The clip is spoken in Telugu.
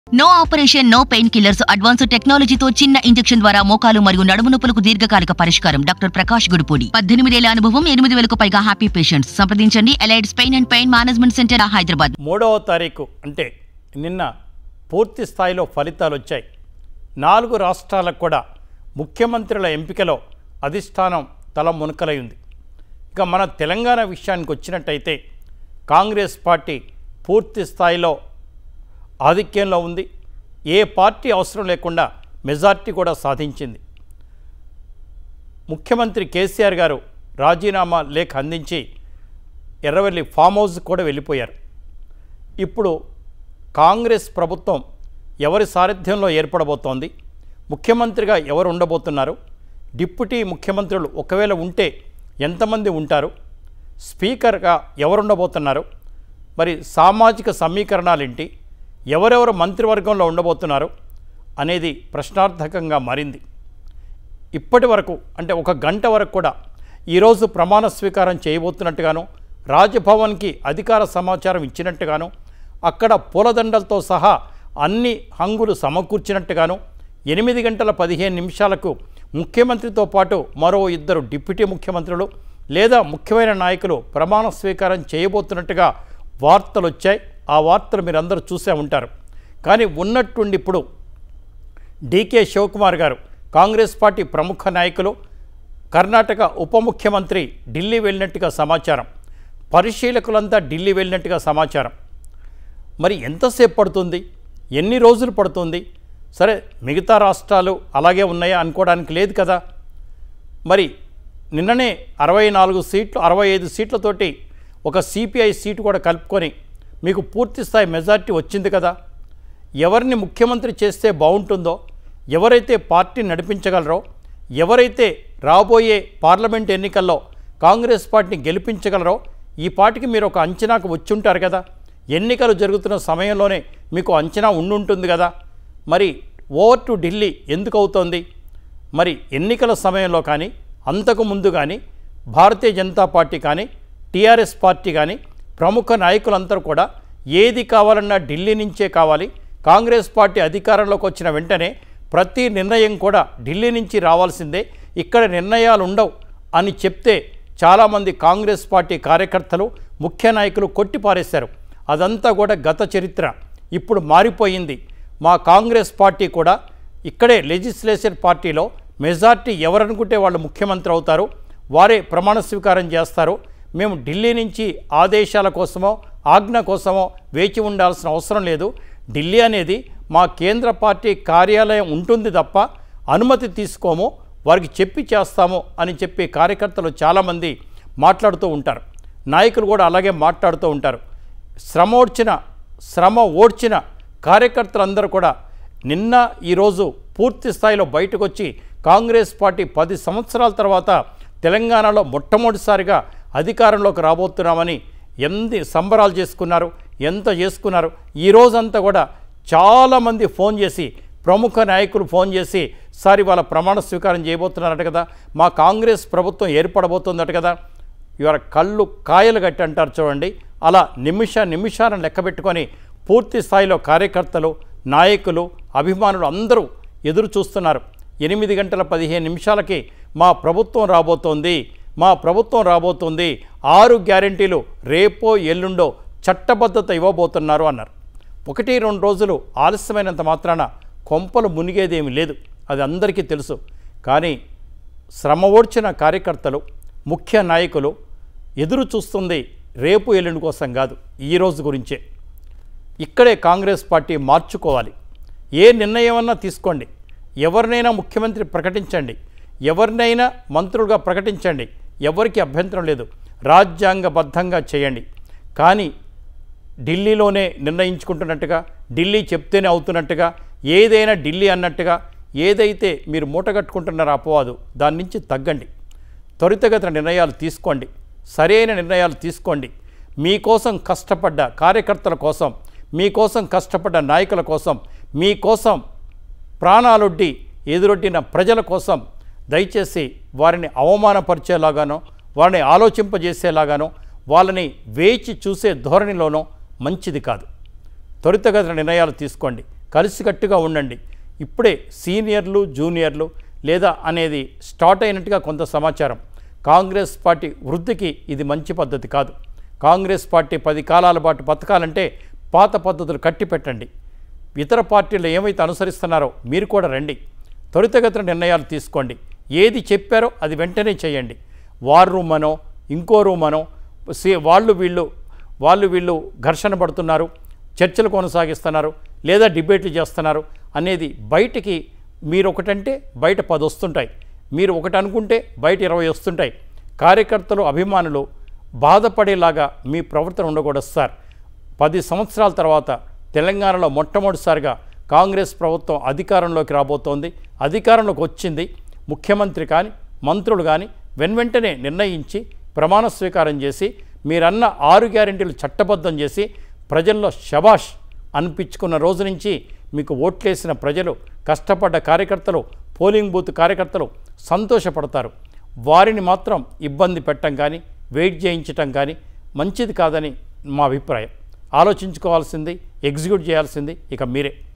no operation no pain killers advance టెక్నాలజీతో చిన్న ఇంజెక్షన్ ద్వారా మోకాలు మరియు నడుము నొప్పులకు దీర్ఘకాలిక పరిష్కారం డాక్టర్ ప్రకాష్ గుడిపూడి పద్దెనిమిదేళ్ల అనుభవం ఎనిమిది వేలకు పైగా హ్యాపీ పేషెంట్స్ సంప్రదించండి Allieds pain and pain management centre Hyderabad మూడవ తారీఖు అంటే నిన్న పూర్తి స్థాయిలో ఫలితాలు వచ్చాయి నాలుగు రాష్ట్రాలకు కూడా ముఖ్యమంత్రుల ఎంపికలో అధిష్టానం తల మునకలై ఉంది ఇక మన తెలంగాణ విషయానికి వచ్చినట్టయితే కాంగ్రెస్ పార్టీ పూర్తి స్థాయిలో ఆధిక్యంలో ఉంది ఏ పార్టీ అవసరం లేకుండా మెజార్టీ కూడా సాధించింది ముఖ్యమంత్రి కేసీఆర్ గారు రాజీనామా లేఖ అందించి ఎర్రవెల్లి ఫామ్ హౌస్ కూడా వెళ్ళిపోయారు ఇప్పుడు కాంగ్రెస్ ప్రభుత్వం ఎవరి సారథ్యంలో ఏర్పడబోతోంది ముఖ్యమంత్రిగా ఎవరు ఉండబోతున్నారు డిప్యూటీ ముఖ్యమంత్రులు ఒకవేళ ఉంటే ఎంతమంది ఉంటారు స్పీకర్గా ఎవరు ఉండబోతున్నారు మరి సామాజిక సమీకరణాలేంటి ఎవరెవరు మంత్రివర్గంలో ఉండబోతున్నారు అనేది ప్రశ్నార్థకంగా మారింది ఇప్పటి వరకు అంటే ఒక గంట వరకు కూడా ఈరోజు ప్రమాణ స్వీకారం చేయబోతున్నట్టుగాను రాజ్భవన్కి అధికార సమాచారం ఇచ్చినట్టుగాను అక్కడ పూలదండలతో సహా అన్ని హంగులు సమకూర్చినట్టుగాను ఎనిమిది గంటల పదిహేను నిమిషాలకు ముఖ్యమంత్రితో పాటు మరో ఇద్దరు డిప్యూటీ ముఖ్యమంత్రులు లేదా ముఖ్యమైన నాయకులు ప్రమాణ స్వీకారం చేయబోతున్నట్టుగా వార్తలు వచ్చాయి ఆ వార్తలు మీరందరూ చూసే ఉంటారు కానీ ఉన్నట్టుండి ఇప్పుడు డీకే శివకుమార్ గారు కాంగ్రెస్ పార్టీ ప్రముఖ నాయకులు కర్ణాటక ఉప ముఖ్యమంత్రి ఢిల్లీ వెళ్ళినట్టుగా సమాచారం పరిశీలకులంతా ఢిల్లీ వెళ్ళినట్టుగా సమాచారం మరి ఎంతసేపు పడుతుంది ఎన్ని రోజులు పడుతుంది సరే మిగతా రాష్ట్రాలు అలాగే ఉన్నాయా అనుకోవడానికి లేదు కదా మరి నిన్ననే అరవై నాలుగు సీట్లు అరవై ఐదు సీట్లతోటి ఒక సిపిఐ సీటు కూడా కలుపుకొని మీకు పూర్తి స్థాయి మెజార్టీ వచ్చింది కదా ఎవరిని ముఖ్యమంత్రి చేస్తే బాగుంటుందో ఎవరైతే పార్టీ నడిపించగలరో ఎవరైతే రాబోయే పార్లమెంట్ ఎన్నికల్లో కాంగ్రెస్ పార్టీని గెలిపించగలరో ఈ పార్టీకి మీరు ఒక అంచనాకు వచ్చి ఉంటారు కదా ఎన్నికలు జరుగుతున్న సమయంలోనే మీకు అంచనా ఉండుంటుంది కదా మరి ఓవర్ టు ఢిల్లీ ఎందుకు అవుతోంది మరి ఎన్నికల సమయంలో కానీ అంతకు ముందు కానీ భారతీయ జనతా పార్టీ కానీ టీఆర్ఎస్ పార్టీ కానీ ప్రముఖ నాయకులందరూ కూడా ఏది కావాలన్నా ఢిల్లీ నుంచే కావాలి కాంగ్రెస్ పార్టీ అధికారంలోకి వచ్చిన వెంటనే ప్రతి నిర్ణయం కూడా ఢిల్లీ నుంచి రావాల్సిందే ఇక్కడ నిర్ణయాలు ఉండవు అని చెప్తే చాలామంది కాంగ్రెస్ పార్టీ కార్యకర్తలు ముఖ్య నాయకులు కొట్టిపారేశారు అదంతా కూడా గత చరిత్ర ఇప్పుడు మారిపోయింది మా కాంగ్రెస్ పార్టీ కూడా ఇక్కడే లెజిస్లేచర్ పార్టీలో మెజార్టీ ఎవరనుకుంటే వాళ్ళు ముఖ్యమంత్రి అవుతారు వారే ప్రమాణ స్వీకారం చేస్తారు మేము ఢిల్లీ నుంచి ఆదేశాల కోసమో ఆజ్ఞ కోసమో వేచి ఉండాల్సిన అవసరం లేదు ఢిల్లీ అనేది మా కేంద్ర పార్టీ కార్యాలయం ఉంటుంది తప్ప అనుమతి తీసుకోము వారికి చెప్పి చేస్తాము అని చెప్పి కార్యకర్తలు చాలామంది మాట్లాడుతూ ఉంటారు నాయకులు కూడా అలాగే మాట్లాడుతూ ఉంటారు శ్రమ ఓడ్చిన శ్రమ ఓడ్చిన కార్యకర్తలందరూ కూడా నిన్న ఈరోజు పూర్తి స్థాయిలో బయటకు వచ్చి కాంగ్రెస్ పార్టీ పది సంవత్సరాల తర్వాత తెలంగాణలో మొట్టమొదటిసారిగా అధికారంలోకి రాబోతున్నామని ఎన్ని సంబరాలు చేసుకున్నారు ఎంత చేసుకున్నారు ఈ రోజంతా కూడా చాలామంది ఫోన్ చేసి ప్రముఖ నాయకులు ఫోన్ చేసి సార్ వాళ్ళ ప్రమాణ స్వీకారం చేయబోతున్నారట కదా మా కాంగ్రెస్ ప్రభుత్వం ఏర్పడబోతుందట కదా ఇవాళ కళ్ళు కాయలు గట్టి అంటారు చూడండి అలా నిమిష నిమిషాలను లెక్క పెట్టుకొని పూర్తి స్థాయిలో కార్యకర్తలు నాయకులు అభిమానులు అందరూ ఎదురు చూస్తున్నారు ఎనిమిది గంటల పదిహేను నిమిషాలకి మా ప్రభుత్వం రాబోతోంది మా ప్రభుత్వం రాబోతోంది ఆరు గ్యారెంటీలు రేపో ఎల్లుండో చట్టబద్ధత ఇవ్వబోతున్నారు అన్నారు ఒకటి రెండు రోజులు ఆలస్యమైనంత మాత్రాన కొంపలు మునిగేదేమీ లేదు అది అందరికీ తెలుసు కానీ శ్రమ ఓడ్చిన కార్యకర్తలు ముఖ్య నాయకులు ఎదురు చూస్తుంది రేపు ఎల్లుండి కోసం కాదు ఈ రోజు గురించే ఇక్కడే కాంగ్రెస్ పార్టీ మార్చుకోవాలి ఏ నిర్ణయమన్నా తీసుకోండి ఎవరినైనా ముఖ్యమంత్రి ప్రకటించండి ఎవరినైనా మంత్రులుగా ప్రకటించండి ఎవరికి అభ్యంతరం లేదు రాజ్యాంగబద్ధంగా చేయండి కానీ ఢిల్లీలోనే నిర్ణయించుకుంటున్నట్టుగా ఢిల్లీ చెప్తేనే అవుతున్నట్టుగా ఏదైనా ఢిల్లీ అన్నట్టుగా ఏదైతే మీరు మూటగట్టుకుంటున్నారో అపవాదు దాని నుంచి తగ్గండి త్వరితగతిన నిర్ణయాలు తీసుకోండి సరైన నిర్ణయాలు తీసుకోండి మీకోసం కష్టపడ్డ కార్యకర్తల కోసం మీకోసం కష్టపడ్డ నాయకుల కోసం మీకోసం ప్రాణాలొడ్డి ఎదురొడ్డిన ప్రజల కోసం దయచేసి వారిని అవమానపరిచేలాగానో వారిని ఆలోచింపజేసేలాగానో వాళ్ళని వేచి చూసే ధోరణిలోనో మంచిది కాదు త్వరితగతిన నిర్ణయాలు తీసుకోండి కలిసికట్టుగా ఉండండి ఇప్పుడే సీనియర్లు జూనియర్లు లేదా అనేది స్టార్ట్ అయినట్టుగా కొంత సమాచారం కాంగ్రెస్ పార్టీ వృద్ధికి ఇది మంచి పద్ధతి కాదు కాంగ్రెస్ పార్టీ పది కాలాల పాటు బతకాలంటే పాత పద్ధతులు కట్టి పెట్టండి ఇతర పార్టీలు ఏమైతే అనుసరిస్తున్నారో మీరు కూడా రండి త్వరితగతిన నిర్ణయాలు తీసుకోండి ఏది చెప్పారో అది వెంటనే చేయండి వార్ రూమ్ అనో ఇంకో రూమ్ అనో సే- వాళ్ళు వీళ్ళు వాళ్ళు వీళ్ళు ఘర్షణ పడుతున్నారు చర్చలు కొనసాగిస్తున్నారు లేదా డిబేట్లు చేస్తున్నారు అనేది బయటికి మీరు ఒకటంటే బయట పది వస్తుంటాయి మీరు ఒకటి అనుకుంటే బయట ఇరవై వస్తుంటాయి కార్యకర్తలు అభిమానులు బాధపడేలాగా మీ ప్రవర్తన ఉండకూడదు సార్ పది సంవత్సరాల తర్వాత తెలంగాణలో మొట్టమొదటిసారిగా కాంగ్రెస్ ప్రభుత్వం అధికారంలోకి రాబోతోంది అధికారంలోకి వచ్చింది ముఖ్యమంత్రి కానీ మంత్రులు కానీ వెన్వెంటనే నిర్ణయించి ప్రమాణ స్వీకారం చేసి మీరన్న ఆరు గ్యారెంటీలు చట్టబద్ధం చేసి ప్రజల్లో శబాష్ అనిపించుకున్న రోజు నుంచి మీకు ఓట్లేసిన ప్రజలు కష్టపడ్డ కార్యకర్తలు పోలింగ్ బూత్ కార్యకర్తలు సంతోషపడతారు వారిని మాత్రం ఇబ్బంది పెట్టడం కానీ వెయిట్ చేయించటం కానీ మంచిది కాదని మా అభిప్రాయం ఆలోచించుకోవాల్సింది ఎగ్జిక్యూట్ చేయాల్సింది ఇక మీరే